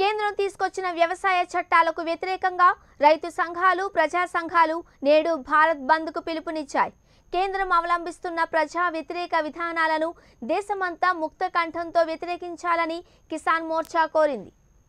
కేంద్రం తీసుకొచ్చిన వ్యవసాయ చట్టాలకు వ్యతిరేకంగా రైతు సంఘాలు ప్రజా సంఘాలు నేడు భారత్ బంద్కు పిలుపునిచ్చాయి కేంద్రం అవలంబిస్తున్న ప్రజా వ్యతిరేక విధానాలను దేశమంతా ముక్త కంఠంతో వ్యతిరేకించాలని కిసాన్ మోర్చా కోరింది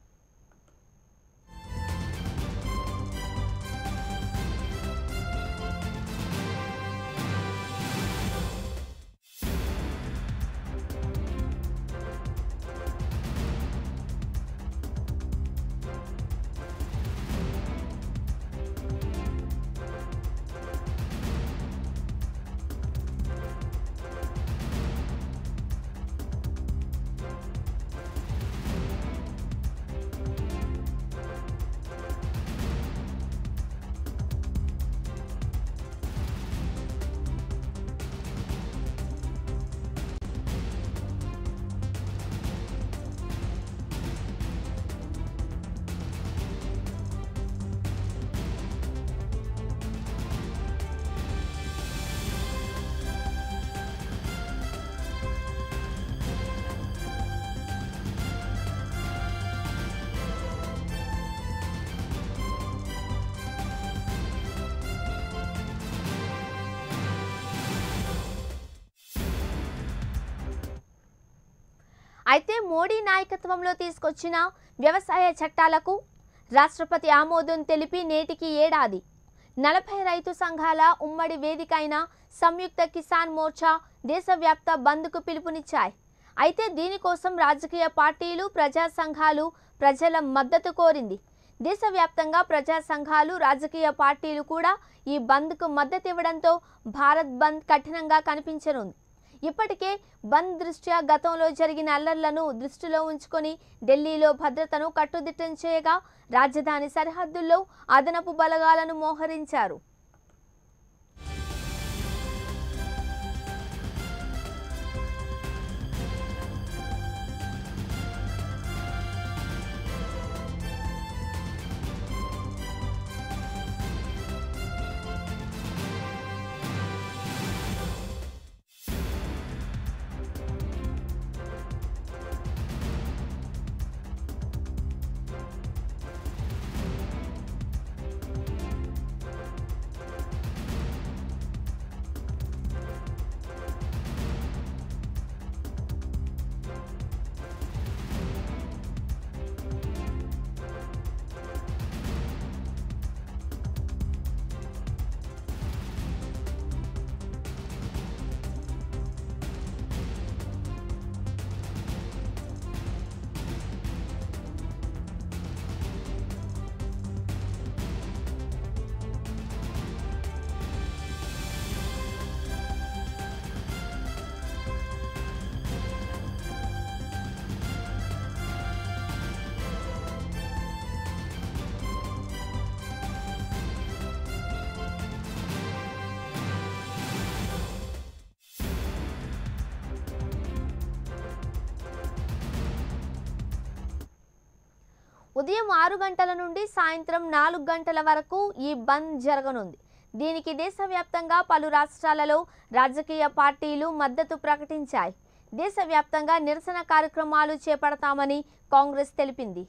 అయితే మోడీ నాయకత్వంలో తీసుకొచ్చిన వ్యవసాయ చట్టాలకు రాష్ట్రపతి ఆమోదం తెలిపి నేటికి ఏడాది నలభై రైతు సంఘాల ఉమ్మడి వేదిక అయిన సంయుక్త కిసాన్ మోర్చా దేశవ్యాప్త బంద్కు పిలుపునిచ్చాయి అయితే దీనికోసం రాజకీయ పార్టీలు ప్రజా సంఘాలు ప్రజల మద్దతు కోరింది దేశవ్యాప్తంగా ప్రజా సంఘాలు రాజకీయ పార్టీలు కూడా ఈ బంద్కు మద్దతు ఇవ్వడంతో భారత్ బంద్ కఠినంగా కనిపించనుంది ఇప్పటికే బంద్ దృష్ట్యా గతంలో జరిగిన అల్లర్లను దృష్టిలో ఉంచుకొని ఢిల్లీలో భద్రతను కట్టుదిట్టం చేయగా రాజధాని సరిహద్దుల్లో అదనపు బలగాలను మోహరించారు ఉదయం ఆరు గంటల నుండి సాయంత్రం నాలుగు గంటల వరకు ఈ బంద్ జరగనుంది దీనికి దేశవ్యాప్తంగా పలు రాష్ట్రాలలో రాజకీయ పార్టీలు మద్దతు ప్రకటించాయి దేశవ్యాప్తంగా నిరసన కార్యక్రమాలు చేపడతామని కాంగ్రెస్ తెలిపింది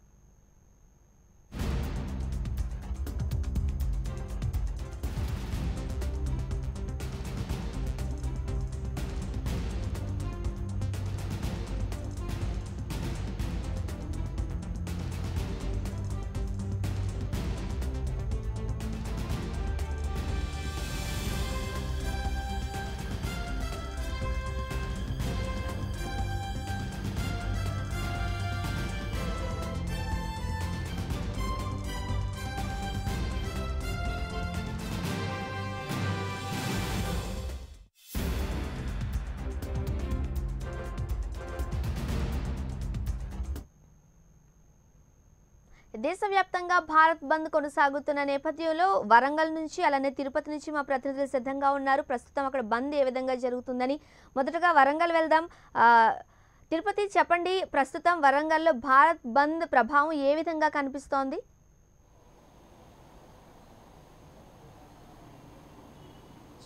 దేశవ్యాప్తంగా భారత్ బంద్ కొనసాగుతున్న నేపథ్యంలో వరంగల్ నుంచి అలానే తిరుపతి నుంచి మా ప్రతినిధులు సిద్ధంగా ఉన్నారు ప్రస్తుతం అక్కడ బంద్ ఏ విధంగా జరుగుతుందని మొదటగా వరంగల్ వెళ్దాం ఆ, తిరుపతి చెప్పండి ప్రస్తుతం వరంగల్లో భారత్ బంద్ ప్రభావం ఏ విధంగా కనిపిస్తోంది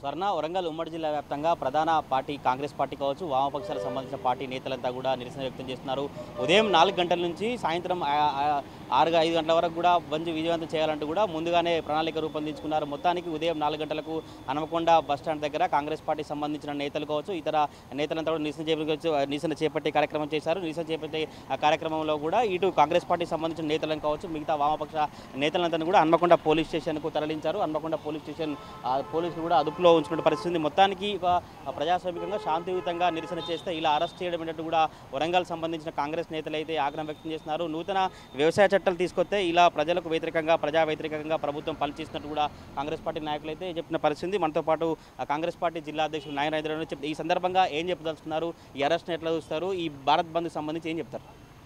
స్వర్ణ వరంగల్ ఉమ్మడి జిల్లా వ్యాప్తంగా ప్రధాన పార్టీ కాంగ్రెస్ పార్టీ కావచ్చు వామపక్షాలకు సంబంధించిన పార్టీ నేతలంతా కూడా నిరసన వ్యక్తం చేస్తున్నారు ఉదయం నాలుగు గంటల నుంచి సాయంత్రం ఆ- ఆ- ఆరు ఐదు గంటల వరకు కూడా బంద్ విజయవంతం చేయాలంటూ కూడా ముందుగానే ప్రణాళిక రూపొందించుకున్నారు మొత్తానికి ఉదయం నాలుగు గంటలకు హనుమకొండ బస్టాండ్ దగ్గర కాంగ్రెస్ పార్టీ సంబంధించిన నేతలు కావచ్చు ఇతర నేతలంతా కూడా నిరసన చేపట్టి నిరసన చేపట్టే కార్యక్రమం చేశారు నిరసన చేపట్టే ఆ కార్యక్రమంలో కూడా ఇటు కాంగ్రెస్ పార్టీకి సంబంధించిన నేతలను కావచ్చు మిగతా వామపక్ష నేతలంతా కూడా హన్మకొండ పోలీస్ స్టేషన్కు తరలించారు హన్మకొండ పోలీస్ స్టేషన్ ఆ, పోలీసులు కూడా అదుపులో ఉంచుకునే పరిస్థితి ఉంది. మొత్తానికి ఒక ప్రజాస్వామికంగా శాంతియుతంగా నిరసన చేస్తే ఇలా అరెస్ట్ చేయడం ఏంటంటే కూడా వరంగల్ సంబంధించిన కాంగ్రెస్ నేతలు అయితే ఆగ్రహం వ్యక్తం చేస్తున్నారు నూతన వ్యవసాయ చట్టాలు తీసుకొస్తే ఇలా ప్రజలకు వ్యతిరేకంగా ప్రజా వ్యతిరేకంగా ప్రభుత్వం పనిచేస్తున్నట్టు కూడా కాంగ్రెస్ పార్టీ నాయకులు అయితే చెప్పిన పరిస్థితి ఉంది. మనతో పాటు ఆ కాంగ్రెస్ పార్టీ జిల్లా అధ్యక్షులు నాయన చెప్ ఈ సందర్భంగా ఏం చెప్పదలుచుకున్నారు ఈ అరెస్ట్ ఎట్లా చూస్తారు ఈ భారత్ బంద్కి సంబంధించి ఏం చెప్తారు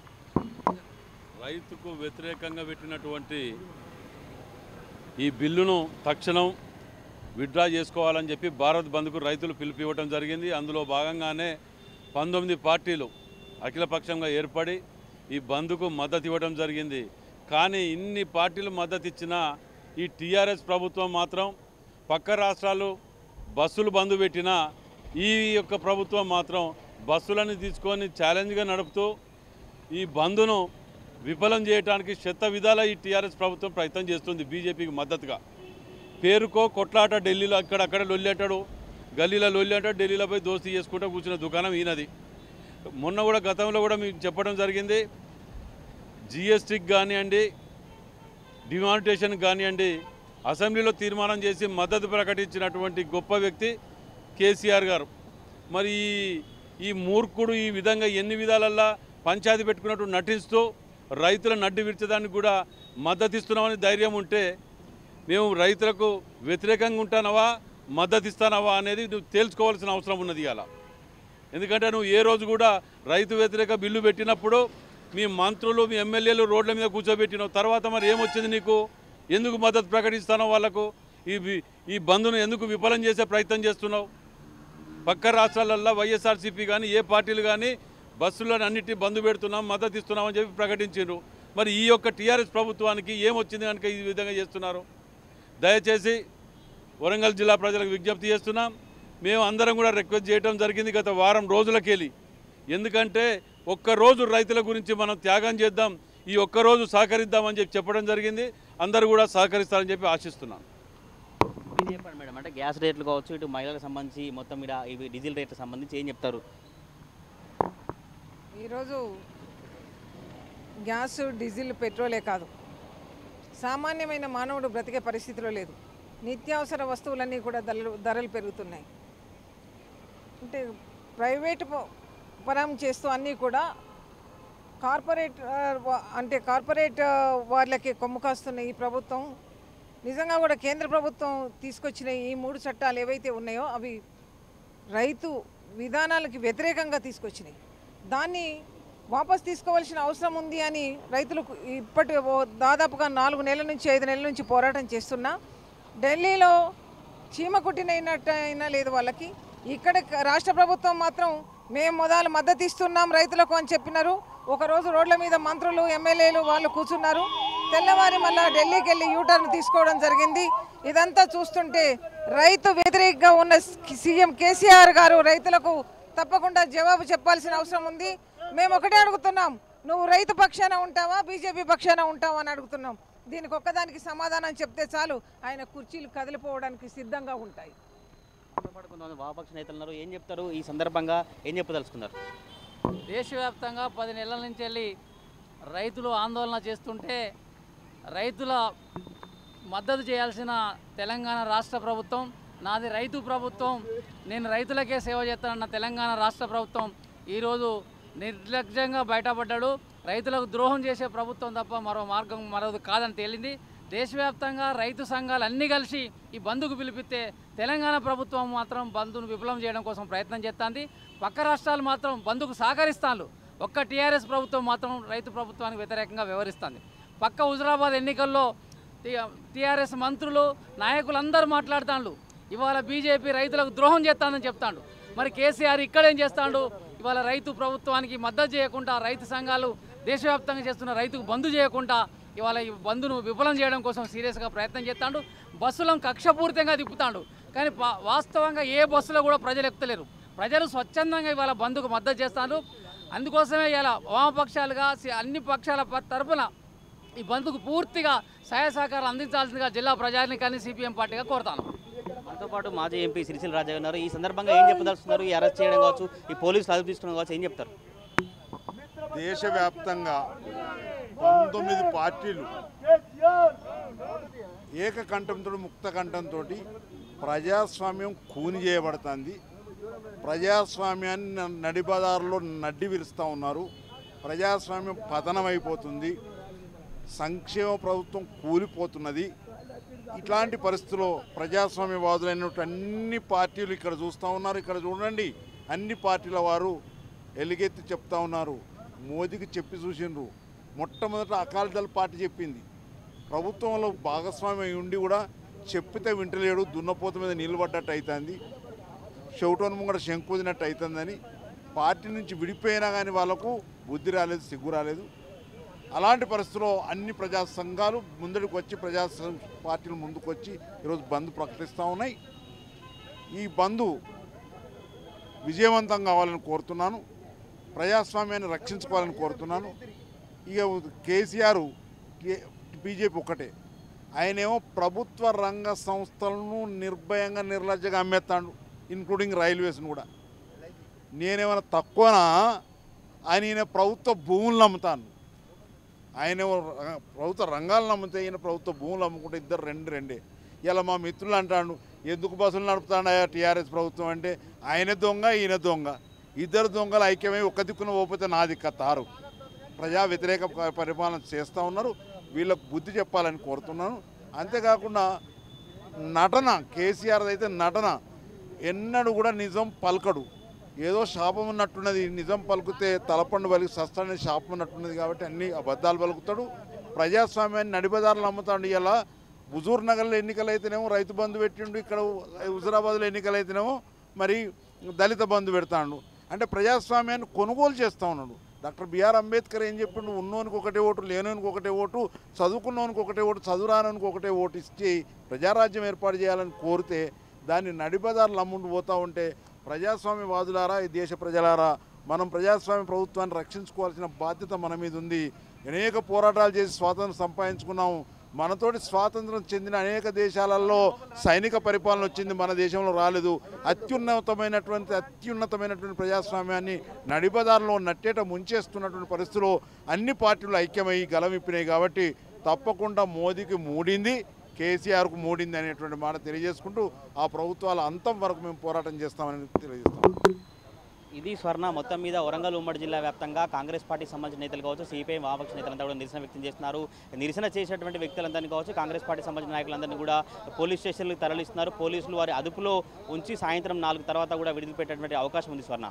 రైతుకు వ్యతిరేకంగా పెట్టినటువంటి ఈ బిల్లును తక్షణం విత్డ్రా చేసుకోవాలని చెప్పి భారత్ బంద్కు రైతులు పిలుపు ఇవ్వడం జరిగింది అందులో భాగంగానే పంతొమ్మిది పార్టీలు అఖిలపక్షంగా ఏర్పడి ఈ బంద్కు మద్దతు ఇవ్వడం జరిగింది కానీ ఇన్ని పార్టీలు మద్దతు ఇచ్చినా ఈ టీఆర్ఎస్ ప్రభుత్వం మాత్రం పక్క రాష్ట్రాలు బస్సులు బంద్ పెట్టినా ఈ యొక్క ప్రభుత్వం మాత్రం బస్సులను తీసుకొని ఛాలెంజ్గా నడుపుతూ ఈ బంద్ను విఫలం చేయడానికి శత విధాల ఈ టీఆర్ఎస్ ప్రభుత్వం ప్రయత్నం చేస్తుంది బీజేపీకి మద్దతుగా పేరుకో కొట్లాట ఢిల్లీలో అక్కడక్కడ లొల్లేటాడు గల్లీలో లొల్లేటాడు ఢిల్లీలో పోయి దోస్తీ చేసుకుంటూ కూర్చున్న దుకాణం ఈయనది మొన్న కూడా గతంలో కూడా మీకు చెప్పడం జరిగింది జిఎస్టీకి కానివ్వండి డిమానిటేషన్కి కానివ్వండి అసెంబ్లీలో తీర్మానం చేసి మద్దతు ప్రకటించినటువంటి గొప్ప వ్యక్తి కేసీఆర్ గారు మరి ఈ- ఈ మూర్ఖుడు ఈ విధంగా ఎన్ని విధాలల్లా పంచాయతీ పెట్టుకున్నట్టు నటిస్తూ రైతుల నడ్డి విడిచడానికి కూడా మద్దతు ఇస్తున్నామని ధైర్యం ఉంటే మేము రైతులకు వ్యతిరేకంగా ఉంటానవా మద్దతు ఇస్తానవా అనేది నువ్వు తేల్చుకోవాల్సిన అవసరం ఉన్నది ఇవాళ ఎందుకంటే నువ్వు ఏ రోజు కూడా రైతు వ్యతిరేక బిల్లు పెట్టినప్పుడు మీ మంత్రులు మీ ఎమ్మెల్యేలు రోడ్ల మీద కూర్చోబెట్టినావు తర్వాత మరి ఏమొచ్చింది నీకు ఎందుకు మద్దతు ప్రకటిస్తానో వాళ్ళకు ఈ వి- ఈ బంద్ను ఎందుకు విఫలం చేసే ప్రయత్నం చేస్తున్నావు పక్క రాష్ట్రాలల్లో వైఎస్ఆర్సీపీ కానీ ఏ పార్టీలు కానీ బస్సులను అన్నిటి బంద్ పెడుతున్నాం మద్దతు ఇస్తున్నామని చెప్పి ప్రకటించారు మరి ఈ యొక్క టీఆర్ఎస్ ప్రభుత్వానికి ఏమొచ్చింది కనుక ఈ విధంగా చేస్తున్నారు దయచేసి వరంగల్ జిల్లా ప్రజలకు విజ్ఞప్తి చేస్తున్నాం మేము అందరం కూడా రిక్వెస్ట్ చేయడం జరిగింది గత వారం రోజులకెళ్ళి ఎందుకంటే ఒక్కరోజు రైతుల గురించి మనం త్యాగం చేద్దాం ఈ ఒక్కరోజు సహకరిద్దామని చెప్పి చెప్పడం జరిగింది అందరూ కూడా సహకరిస్తారని చెప్పి ఆశిస్తున్నాం మీరు చెప్పండి మేడం అంటే గ్యాస్ రేట్లు కావచ్చు ఇటు మహిళలకు సంబంధించి మొత్తం మీద ఇవి డీజిల్ రేట్లకు సంబంధించి ఏం చెప్తారు ఈరోజు గ్యాస్ డీజిల్ పెట్రోలే కాదు సామాన్యమైన మానవుడు బ్రతికే పరిస్థితిలో లేదు నిత్యావసర వస్తువులన్నీ కూడా ధరలు ధరలు పెరుగుతున్నాయి అంటే ప్రైవేట్ ప- పరం చేస్తూ అన్నీ కూడా కార్పొరేట్ ఆ, వా- అంటే కార్పొరేట్ ఆ, వాళ్ళకి కొమ్ము కాస్తున్న ఈ ప్రభుత్వం నిజంగా కూడా కేంద్ర ప్రభుత్వం తీసుకొచ్చిన ఈ మూడు చట్టాలు ఏవైతే ఉన్నాయో అవి రైతు విధానాలకి వ్యతిరేకంగా తీసుకొచ్చినాయి దాన్ని వాపస్ తీసుకోవాల్సిన అవసరం ఉంది అని రైతులకు ఇప్పటి ఓ- దాదాపుగా నాలుగు నెలల నుంచి ఐదు నెలల నుంచి పోరాటం చేస్తున్నా ఢిల్లీలో చీమ కుట్టినైనట్టయినా లేదు వాళ్ళకి ఇక్కడ క- రాష్ట్ర ప్రభుత్వం మాత్రం మేము మొదలు మద్దతు ఇస్తున్నాం రైతులకు అని చెప్పినారు ఒకరోజు రోడ్ల మీద మంత్రులు ఎమ్మెల్యేలు వాళ్ళు కూర్చున్నారు తెల్లవారి మళ్ళా ఢిల్లీకి వెళ్ళి యూటర్న్ తీసుకోవడం జరిగింది ఇదంతా చూస్తుంటే రైతు వ్యతిరేకంగా ఉన్న సీఎం కేసీఆర్ గారు రైతులకు తప్పకుండా జవాబు చెప్పాల్సిన అవసరం ఉంది మేము ఒకటే అడుగుతున్నాం నువ్వు రైతు పక్షాన ఉంటావా బీజేపీ పక్షాన ఉంటావా అని అడుగుతున్నాం దీనికి ఒక్కదానికి సమాధానం చెప్తే చాలు ఆయన కుర్చీలు కదిలిపోవడానికి సిద్ధంగా ఉంటాయి మనతో పాటు కొంతమంది వామపక్ష నేతలు ఉన్నారు ఏం చెప్తారు ఈ సందర్భంగా ఏం చెప్పదలుచుకున్నారు దేశవ్యాప్తంగా పది నెలల నుంచి వెళ్ళి రైతులు ఆందోళన చేస్తుంటే రైతుల మద్దతు చేయాల్సిన తెలంగాణ రాష్ట్ర ప్రభుత్వం నాది రైతు ప్రభుత్వం నేను రైతులకే సేవ చేస్తానన్న తెలంగాణ రాష్ట్ర ప్రభుత్వం ఈరోజు నిర్లక్ష్యంగా బయటపడ్డాడు రైతులకు ద్రోహం చేసే ప్రభుత్వం తప్ప మరో మార్గం మరొకటి కాదని తేలింది దేశవ్యాప్తంగా రైతు సంఘాలు అన్నీ కలిసి ఈ బంద్కు పిలిపిస్తే తెలంగాణ ప్రభుత్వం మాత్రం బంద్ను విఫలం చేయడం కోసం ప్రయత్నం చేస్తుంది పక్క రాష్ట్రాలు మాత్రం బంద్కు సహకరిస్తాను ఒక్క టీఆర్ఎస్ ప్రభుత్వం మాత్రం రైతు ప్రభుత్వానికి వ్యతిరేకంగా వ్యవహరిస్తుంది పక్క హుజరాబాద్ ఎన్నికల్లో టీఆర్ఎస్ మంత్రులు నాయకులందరూ మాట్లాడుతాండ్రు ఇవాళ బీజేపీ రైతులకు ద్రోహం చేస్తానని చెప్తాడు మరి కేసీఆర్ ఇక్కడేం చేస్తాడు ఇవాళ రైతు ప్రభుత్వానికి మద్దతు చేయకుండా రైతు సంఘాలు దేశవ్యాప్తంగా చేస్తున్న రైతుకు బంద్ చేయకుండా ఇవాళ ఈ బంద్ను విఫలం చేయడం కోసం సీరియస్గా ప్రయత్నం చేస్తాడు బస్సులను కక్షపూరితంగా తిప్పుతాడు కానీ పా- వాస్తవంగా ఏ బస్సులో కూడా ప్రజలు ఎక్కుతలేరు ప్రజలు స్వచ్ఛందంగా ఇవాళ బంద్కు మద్దతు చేస్తారు అందుకోసమే ఇలా వామపక్షాలుగా సి- అన్ని పక్షాల ప- తరపున ఈ బంద్కు పూర్తిగా సహాయ సహకారాలు అందించాల్సిందిగా జిల్లా ప్రజానికాన్ని సిపిఎం పార్టీగా కోరుతాను మనతో పాటు మాజీ ఎంపీ సిరిసిల రాజా గారు ఉన్నారు ఈ సందర్భంగా ఏం చెప్పదలుచున్నారు ఈ అరెస్ట్ చేయడం కావచ్చు ఈ పోలీసులు అదుపు తీసుకోవడం కావచ్చు ఏం చెప్తారు దేశవ్యాప్తంగా పంతొమ్మిది పార్టీలు ఏకకంఠంతో ముక్త కంఠంతో ప్రజాస్వామ్యం కూని చేయబడుతుంది ప్రజాస్వామ్యాన్ని న- నడిబదారులో నడ్డి విరుస్తూ ఉన్నారు ప్రజాస్వామ్యం పతనమైపోతుంది సంక్షేమ ప్రభుత్వం కూలిపోతున్నది ఇట్లాంటి పరిస్థితుల్లో ప్రజాస్వామ్యవాదులైనటువంటి అన్ని పార్టీలు ఇక్కడ చూస్తూ ఉన్నారు ఇక్కడ చూడండి అన్ని పార్టీల వారు ఎలుగెత్తి చెప్తా ఉన్నారు మోదీకి చెప్పి చూసిండ్రు మొట్టమొదట అకాలీదళ పార్టీ చెప్పింది ప్రభుత్వంలో భాగస్వామ్యం అయి ఉండి కూడా చెప్పితే వింటలేడు దున్నపోత మీద నిలబడ్డట్టు అవుతుంది చెవిటోని ముంగడ శంకుదినట్టు అవుతుందని పార్టీ నుంచి విడిపోయినా కానీ వాళ్ళకు బుద్ధి రాలేదు సిగ్గు రాలేదు అలాంటి పరిస్థితుల్లో అన్ని ప్రజా సంఘాలు ముందడికి వచ్చి ప్రజా సం- పార్టీలు ముందుకు వచ్చి ఈరోజు బంద్ ప్రకటిస్తూ ఉన్నాయి ఈ బంద్ విజయవంతం కావాలని కోరుతున్నాను ప్రజాస్వామ్యాన్ని రక్షించుకోవాలని కోరుతున్నాను ఇక కేసీఆర్ కే- బీజేపీ ఒక్కటే ఆయనేమో ప్రభుత్వ రంగ సంస్థలను నిర్భయంగా నిర్లజ్జగా అమ్మేస్తాడు ఇన్క్లూడింగ్ రైల్వేస్ను కూడా నేనేమైనా తక్కువనా ఆయన ఈయన ప్రభుత్వ భూములను అమ్ముతాను ఆయన ఏమో ర- ప్రభుత్వ రంగాలను అమ్మితే ఈయన ప్రభుత్వ భూములు అమ్ముకుంటే ఇద్దరు రెండు రెండే ఇలా మా మిత్రులు అంటాడు ఎందుకు బస్సులు నడుపుతాడా టీఆర్ఎస్ ప్రభుత్వం అంటే ఆయన దొంగ ఈయన దొంగ ఇద్దరు దొంగలు ఐక్యమై ఒక్క దిక్కున పోతే నా దిక్క తారు ప్రజా వ్యతిరేక ప- పరిపాలన చేస్తూ ఉన్నారు వీళ్ళకు బుద్ధి చెప్పాలని కోరుతున్నాను అంతేకాకుండా నటన కేసీఆర్ అయితే నటన ఎన్నడూ కూడా నిజం పలకడు ఏదో శాపం ఉన్నట్టున్నది నిజం పలుకుతే తలపండు పలికి సస్తాన్ని శాపం ఉన్నట్టున్నది కాబట్టి అన్ని అబద్ధాలు పలుకుతాడు ప్రజాస్వామ్యాన్ని నడిబదారులు అమ్ముతాడు ఇలా హుజూర్ నగర్లో ఎన్నికలు అయితేనేమో రైతు బంధు పెట్టిండు ఇక్కడ హుజురాబాద్లో ఎన్నికలు అయితేనేమో మరి దళిత బంధు పెడతాడు అంటే ప్రజాస్వామ్యాన్ని కొనుగోలు చేస్తూ ఉన్నాడు డాక్టర్ బిఆర్ అంబేద్కర్ ఏం చెప్పిండు ఉన్నోనికి ఒకటే ఓటు లేనోనికి ఒకటే ఓటు చదువుకున్నోనికి ఒకటే ఓటు చదువురానోనికి ఒకటే ఓటు ఇచ్చి ప్రజారాజ్యం ఏర్పాటు చేయాలని కోరితే దాన్ని నడిబదారులు అమ్ముంటూ పోతూ ఉంటే ప్రజాస్వామ్యవాదులారా ఈ దేశ ప్రజలారా మనం ప్రజాస్వామ్య ప్రభుత్వాన్ని రక్షించుకోవాల్సిన బాధ్యత మన మీద ఉంది అనేక పోరాటాలు చేసి స్వాతంత్రం సంపాదించుకున్నాము మనతోటి స్వాతంత్రం చెందిన అనేక దేశాలలో సైనిక పరిపాలన వచ్చింది మన దేశంలో రాలేదు అత్యున్నతమైనటువంటి అత్యున్నతమైనటువంటి ప్రజాస్వామ్యాన్ని నడిబదారులో నట్టేట ముంచేస్తున్నటువంటి పరిస్థితుల్లో అన్ని పార్టీలు ఐక్యమై గలమిప్పినాయి కాబట్టి తప్పకుండా మోదీకి మూడింది కేసీఆర్కు మూడింది అనేటువంటి మాట తెలియజేసుకుంటూ ఆ ప్రభుత్వాల అంతం వరకు మేము పోరాటం చేస్తామని తెలియజేస్తాం ఇది స్వర్ణ మొత్తం మీద వరంగల్ ఉమ్మడి జిల్లా వ్యాప్తంగా కాంగ్రెస్ పార్టీకి సంబంధించిన నేతలు కావచ్చు సిపిఐ వామపక్ష నేతలంతా కూడా నిరసన వ్యక్తం చేస్తున్నారు నిరసన చేసినటువంటి వ్యక్తులందరినీ కావచ్చు కాంగ్రెస్ పార్టీకి సంబంధించిన నాయకులందరినీ కూడా పోలీస్ స్టేషన్లకు తరలిస్తున్నారు పోలీసులు వారి అదుపులో ఉంచి సాయంత్రం నాలుగు తర్వాత కూడా విడుదల పెట్టేటువంటి అవకాశం ఉంది స్వర్ణ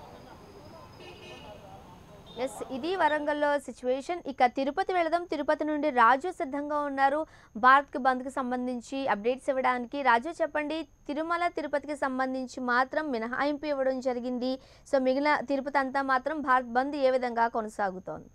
ఎస్ ఇది వరంగల్లో సిచ్యువేషన్ ఇక తిరుపతి వెళదాం తిరుపతి నుండి రాజు సిద్ధంగా ఉన్నారు భారత్కి బంద్కి సంబంధించి అప్డేట్స్ ఇవ్వడానికి రాజు చెప్పండి తిరుమల తిరుపతికి సంబంధించి మాత్రం మినహాయింపు ఇవ్వడం జరిగింది సో మిగిలిన తిరుపతి అంతా మాత్రం భారత్ బంద్ ఏ విధంగా కొనసాగుతోంది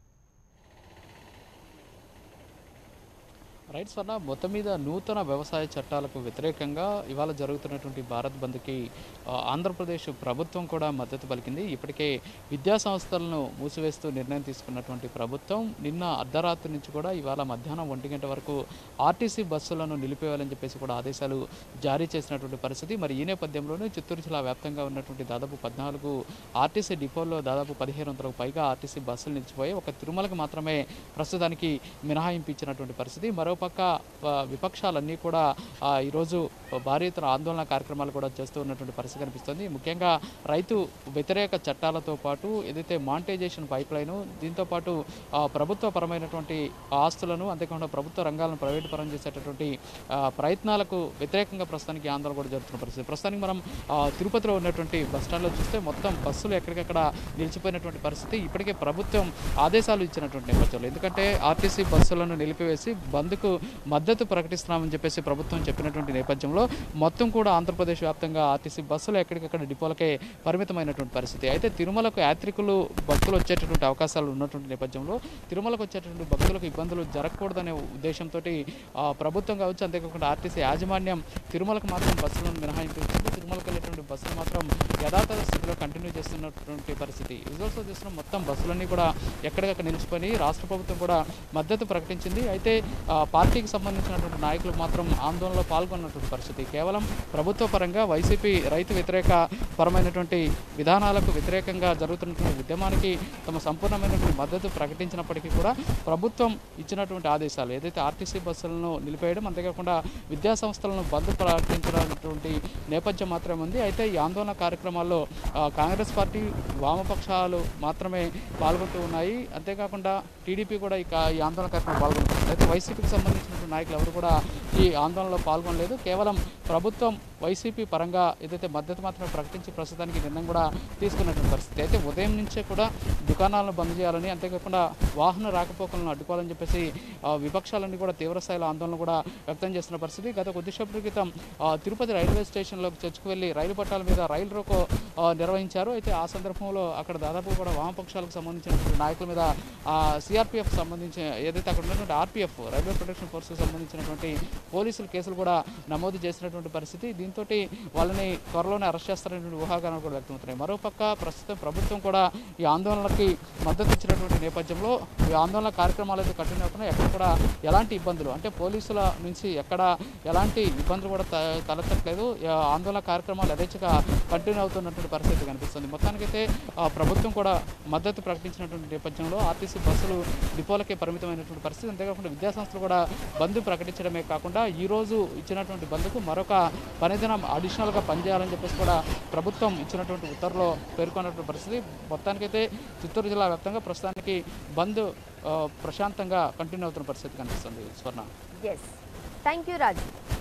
రైట్ స్వర్ణ మొత్తం మీద నూతన వ్యవసాయ చట్టాలకు వ్యతిరేకంగా ఇవాళ జరుగుతున్నటువంటి భారత్ బంద్కి ఆ, ఆంధ్రప్రదేశ్ ప్రభుత్వం కూడా మద్దతు పలికింది ఇప్పటికే విద్యా సంస్థలను మూసివేస్తూ నిర్ణయం తీసుకున్నటువంటి ప్రభుత్వం నిన్న అర్ధరాత్రి నుంచి కూడా ఇవాళ మధ్యాహ్నం ఒంటి గంట వరకు ఆర్టీసీ బస్సులను నిలిపేయాలని చెప్పేసి కూడా ఆదేశాలు జారీ చేసినటువంటి పరిస్థితి మరి ఈ నేపథ్యంలోనే చిత్తూరు జిల్లా వ్యాప్తంగా ఉన్నటువంటి దాదాపు పద్నాలుగు ఆర్టీసీ డిపోల్లో దాదాపు పదిహేను వందలకు పైగా ఆర్టీసీ బస్సులు నిలిచిపోయి ఒక తిరుమలకు మాత్రమే ప్రస్తుతానికి మినహాయింపు ఇచ్చినటువంటి పరిస్థితి మరోపక్క ఆ, విపక్షాలన్నీ కూడా ఆ, ఈరోజు భారీ ఎత్తున ఆందోళన కార్యక్రమాలు కూడా చేస్తూ ఉన్నటువంటి పరిస్థితి కనిపిస్తుంది ముఖ్యంగా రైతు వ్యతిరేక చట్టాలతో పాటు ఏదైతే మానిటైజేషన్ పైప్ లైన్ దీంతో పాటు ఆ, ప్రభుత్వ పరమైనటువంటి ఆస్తులను అంతేకాకుండా ప్రభుత్వ రంగాలను ప్రైవేటు పరం చేసేటటువంటి ఆ, ప్రయత్నాలకు వ్యతిరేకంగా ప్రస్తుతానికి ఆందోళన కూడా జరుగుతున్న పరిస్థితి ప్రస్తుతానికి మనం ఆ, తిరుపతిలో ఉన్నటువంటి బస్ స్టాండ్లో చూస్తే మొత్తం బస్సులు ఎక్కడికక్కడ నిలిచిపోయినటువంటి పరిస్థితి ఇప్పటికే ప్రభుత్వం ఆదేశాలు ఇచ్చినటువంటి నేపథ్యంలో ఎందుకంటే ఆర్టీసీ బస్సులను నిలిపివేసి బంద్కు బంద్కు మద్దతు ప్రకటిస్తున్నామని చెప్పేసి ప్రభుత్వం చెప్పినటువంటి నేపథ్యంలో మొత్తం కూడా ఆంధ్రప్రదేశ్ వ్యాప్తంగా ఆర్టీసీ బస్సులు ఎక్కడికక్కడ డిపోలకే పరిమితమైనటువంటి పరిస్థితి అయితే తిరుమలకు యాత్రికులు భక్తులు వచ్చేటటువంటి అవకాశాలు ఉన్నటువంటి నేపథ్యంలో తిరుమలకు వచ్చేటటువంటి భక్తులకు ఇబ్బందులు జరగకూడదనే ఉద్దేశంతో ప్రభుత్వం కావచ్చు అంతేకాకుండా ఆర్టీసీ యాజమాన్యం తిరుమలకు మాత్రం బస్సులను మినహాయించింది తిరుమలకు వెళ్ళేటువంటి బస్సులు మాత్రం యథాతథ స్థితిలో కంటిన్యూ చేస్తున్నటువంటి పరిస్థితి విజువల్స్లో చూసిన మొత్తం బస్సులన్నీ కూడా ఎక్కడికక్కడ నిలిచిపోయి రాష్ట్ర ప్రభుత్వం కూడా మద్దతు ప్రకటించింది అయితే ఆ, పార్టీకి సంబంధించినటువంటి నాయకులు మాత్రం ఆందోళనలో పాల్గొన్నటువంటి పరిస్థితి కేవలం ప్రభుత్వ పరంగా వైసీపీ రైతు వ్యతిరేక పరమైనటువంటి విధానాలకు వ్యతిరేకంగా జరుగుతున్నటువంటి ఉద్యమానికి తమ సంపూర్ణమైనటువంటి మద్దతు ప్రకటించినప్పటికీ కూడా ప్రభుత్వం ఇచ్చినటువంటి ఆదేశాలు ఏదైతే ఆర్టీసీ బస్సులను నిలిపేయడం అంతేకాకుండా విద్యా సంస్థలను బంద్ ప్రకటించడానికి నేపథ్యం మాత్రమే ఉంది అయితే ఈ ఆందోళన కార్యక్రమాల్లో ఆ, కాంగ్రెస్ పార్టీ వామపక్షాలు మాత్రమే పాల్గొంటూ ఉన్నాయి అంతేకాకుండా టీడీపీ కూడా ఈ కా- ఈ ఆందోళన కార్యక్రమం పాల్గొంటుంది అయితే వైసీపీకి సంబంధించినటువంటి నాయకులు ఎవరు కూడా ఈ ఆందోళనలో పాల్గొనలేదు కేవలం ప్రభుత్వం వైసీపీ పరంగా ఏదైతే మద్దతు మాత్రమే ప్రకటించి ప్రస్తుతానికి నిర్ణయం కూడా తీసుకున్నటువంటి పరిస్థితి అయితే ఉదయం నుంచే కూడా దుకాణాలను బంద్ చేయాలని అంతేకాకుండా వాహన రాకపోకలను అడ్డుకోవాలని చెప్పేసి ఆ, విపక్షాలన్నీ కూడా తీవ్రస్థాయిలో ఆందోళన కూడా వ్యక్తం చేస్తున్న పరిస్థితి గత కొద్దిసేపటి క్రితం ఆ, తిరుపతి రైల్వే స్టేషన్లోకి చర్చకు వెళ్ళి రైలు పట్టాల మీద రైలు రోకో ఆ, నిర్వహించారు అయితే ఆ సందర్భంలో అక్కడ దాదాపు కూడా వామపక్షాలకు సంబంధించినటువంటి నాయకుల మీద సిఆర్పిఎఫ్ సంబంధించిన ఏదైతే అక్కడ ఉన్నటువంటి ఆర్పిఎఫ్ రైల్వే ప్రొటెక్షన్ ఫోర్స్కి సంబంధించినటువంటి పోలీసులు కేసులు కూడా నమోదు చేసినటువంటి పరిస్థితి దీంతో వాళ్ళని త్వరలోనే అరెస్ట్ చేస్తారనేటువంటి ఊహాగానాలు కూడా వ్యక్తమవుతున్నాయి మరోపక్క ప్రస్తుతం ప్రభుత్వం కూడా ఈ ఆందోళనలకి మద్దతు ఇచ్చినటువంటి నేపథ్యంలో ఈ ఆందోళన కార్యక్రమాలు అయితే కంటిన్యూ అవుతున్నాయి ఎక్కడ కూడా ఎలాంటి ఇబ్బందులు అంటే పోలీసుల నుంచి ఎక్కడ ఎలాంటి ఇబ్బందులు కూడా త- తలెత్తట్లేదు ఈ ఆందోళన కార్యక్రమాలు యథేచ్ఛగా కంటిన్యూ అవుతున్నటువంటి పరిస్థితి కనిపిస్తుంది మొత్తానికైతే ఆ, ప్రభుత్వం కూడా మద్దతు ప్రకటించినటువంటి నేపథ్యంలో ఆర్టీసీ బస్సులు డిపోలకే పరిమితమైనటువంటి పరిస్థితి అంతేకాకుండా విద్యాసంస్థలు కూడా బంద్ ప్రకటించడమే కాకుండా ఈ రోజు ఇచ్చినటువంటి బంద్కు మరొక పనిదినం అడిషనల్గా పనిచేయాలని చెప్పేసి కూడా ప్రభుత్వం ఇచ్చినటువంటి ఉత్తర్వులో పేర్కొన్నటువంటి పరిస్థితి మొత్తానికైతే చిత్తూరు జిల్లా వ్యాప్తంగా ప్రస్తుతానికి బంద్ ఆ, ప్రశాంతంగా కంటిన్యూ అవుతున్న పరిస్థితి కనిపిస్తుంది స్వర్ణ ఎస్ థ్యాంక్ యూ రాజు